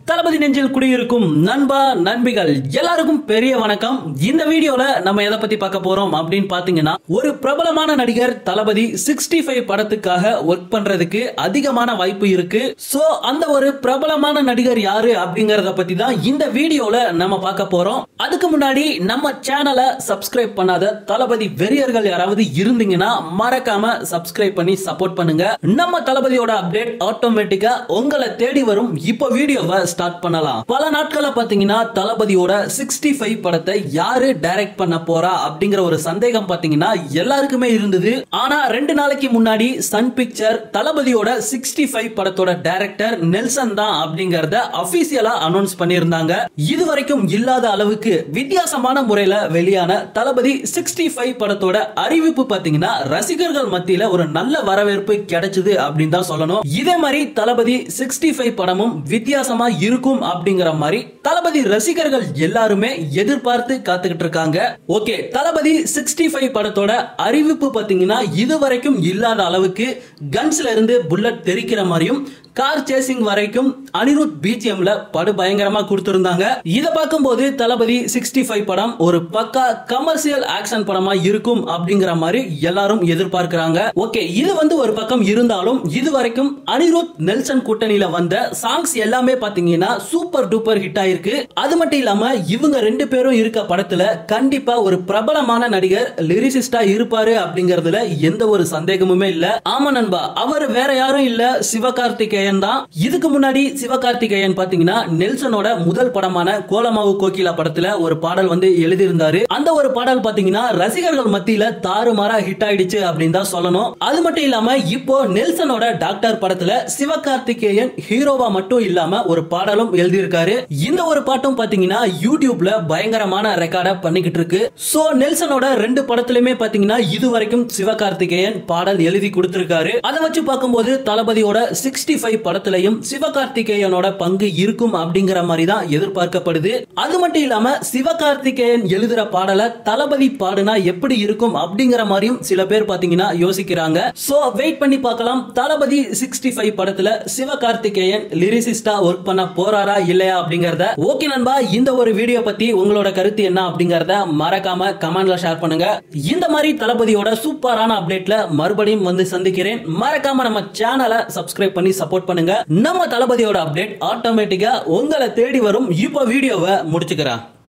தளபதி நெஞ்சில் குடியிருக்கும் நண்பா நண்பிகள் எல்லாருக்கும் பெரிய வணக்கம் இந்த வீடியோல நம்ம எதை பத்தி பார்க்க போறோம் அப்படின்னு பாத்தீங்கன்னா ஒரு பிரபலமான நடிகர் தளபதி சிக்ஸ்டி ஃபைவ் படத்துக்காக ஒர்க் பண்றதுக்கு அதிகமான வாய்ப்பு இருக்கு சோ அந்த ஒரு பிரபலமான நடிகர் யாரு அப்படிங்கறத பத்தி தான் இந்த வீடியோல நம்ம பார்க்க போறோம் அதுக்கு முன்னாடி நம்ம சேனலை சப்ஸ்கிரைப் பண்ணாத தளபதி வெறியர்கள் யாராவது இருந்தீங்கன்னா மறக்காம சப்ஸ்கிரைப் பண்ணி சப்போர்ட் பண்ணுங்க நம்ம தளபதியோட அப்டேட் ஆட்டோமேட்டிக்கா உங்களை தேடி வரும் இப்போ வீடியோவை ஸ்டார்ட் பண்ணலாம் பல நாட்களா பாத்தீங்கன்னா தளபதியோட சிக்ஸ்டி ஃபைவ் படத்தை யாரு டைரக்ட் பண்ண போறா அப்படிங்கிற ஒரு சந்தேகம் பாத்தீங்கன்னா எல்லாருக்குமே இருந்தது ஆனா ரெண்டு நாளைக்கு முன்னாடி சன் பிக்சர் தளபதியோட சிக்ஸ்டி ஃபைவ் படத்தோட டைரக்டர் நெல்சன் தான் அப்படிங்கறத அபிஷியலா அனௌன்ஸ் பண்ணியிருந்தாங்க இதுவரைக்கும் இல்லாத அளவுக்கு வித்தியாசமான முறையில வெளியான தளபதி சிக்ஸ்டி ஃபைவ் படத்தோட அறிவிப்பு பாத்தீங்கன்னா ரசிகர்கள் மத்தியில ஒரு நல்ல வரவேற்பு கிடைச்சது அப்படின்னு தான் சொல்லணும் இதே மாதிரி தளபதி சிக்ஸ்டி ஃபைவ் படமும் வித்தியாசமா இருக்கும் அப்படிங்கிற மாதிரி தளபதி ரசிகர்கள் எல்லாருமே எதிர்பார்த்து காத்துக்கிட்டு இருக்காங்க ஓகே தளபதி சிக்ஸ்டி ஃபைவ் படத்தோட அறிவிப்பு பாத்தீங்கன்னா இதுவரைக்கும் இல்லாத அளவுக்கு கன்ஸ்ல இருந்து புல்லட் தெரிக்கிற மாதிரியும் கார் சேசிங் வரைக்கும் அனிருத் பிஜிஎம்ல படு பயங்கரமா கொடுத்திருந்தாங்க இத பார்க்கும்போது தளபதி சிக்ஸ்டி ஃபைவ் படம் ஒரு பக்கா கமர்ஷியல் ஆக்ஷன் படமா இருக்கும் அப்படிங்கிற மாதிரி எல்லாரும் எதிர்பார்க்கிறாங்க ஓகே இது வந்து ஒரு பக்கம் இருந்தாலும் இது வரைக்கும் அனிருத் நெல்சன் கூட்டணியில வந்த சாங்ஸ் எல்லாமே பாத்தீங்கன்னா சூப்பர் டூப்பர் ஹிட் ஆயிருக்கு அது மட்டும் இல்லாம இவங்க ரெண்டு பேரும் இருக்க படத்துல கண்டிப்பா ஒரு பிரபலமான நடிகர் லிரிசிஸ்டா இருப்பாரு அப்படிங்கறதுல எந்த ஒரு சந்தேகமுமே இல்ல ஆமா நண்பா அவர் வேற யாரும் இல்ல சிவகார்த்திகேயன் தான் இதுக்கு முன்னாடி சிவகார்த்திகேயன் பாத்தீங்கன்னா நெல்சனோட முதல் படமான கோலமாவு கோகிலா படத்துல ஒரு பாடல் வந்து எழுதியிருந்தாரு அந்த ஒரு பாடல் பாத்தீங்கன்னா ரசிகர்கள் மத்தியில தாறுமாறா ஹிட் ஆயிடுச்சு அப்படின்னு தான் சொல்லணும் அது மட்டும் இல்லாம இப்போ நெல்சனோட டாக்டர் படத்துல சிவகார்த்திகேயன் ஹீரோவா மட்டும் இல்லாம ஒரு பாடலும் எழுதியிருக்காரு இந்த ஒரு பாட்டும் பாத்தீங்கன்னா யூடியூப்ல பயங்கரமான ரெக்கார்ட பண்ணிக்கிட்டு இருக்கு சோ நெல்சனோட ரெண்டு படத்திலுமே பாத்தீங்கன்னா இது வரைக்கும் சிவகார்த்திகேயன் பாடல் எழுதி கொடுத்திருக்காரு அதை வச்சு பார்க்கும்போது தளபதியோட சிக்ஸ்டி ஃபைவ் படத்திலையும் சிவகார்த்திகேயனோட பங்கு இருக்கும் அப்படிங்கிற மாதிரி தான் எதிர்பார்க்கப்படுது அது மட்டும் இல்லாம சிவகார்த்திகேயன் எழுதுற பாடலை தளபதி பாடுனா எப்படி இருக்கும் அப்படிங்கிற மாதிரியும் சில பேர் பாத்தீங்கன்னா யோசிக்கிறாங்க சோ வெயிட் பண்ணி பார்க்கலாம் தளபதி சிக்ஸ்டி ஃபைவ் படத்துல சிவகார்த்திகேயன் லிரிசிஸ்டா ஒர்க் பண்ண போறாரா இல்லையா அப்படிங்கறத ஓகே நண்பா இந்த ஒரு வீடியோ பத்தி உங்களோட கருத்து என்ன அப்படிங்கறத மறக்காம கமெண்ட்ல ஷேர் பண்ணுங்க இந்த மாதிரி தளபதியோட சூப்பரான அப்டேட்ல மறுபடியும் வந்து சந்திக்கிறேன் மறக்காம நம்ம சேனலை சப்ஸ்கிரைப் பண்ணி சப்போர்ட் பண்ணுங்க நம்ம தளபதியோட அப்டேட் ஆட்டோமேட்டிக்கா உங்களை தேடி வரும் இப்போ வீடியோவை முடிச்சுக்கிறேன்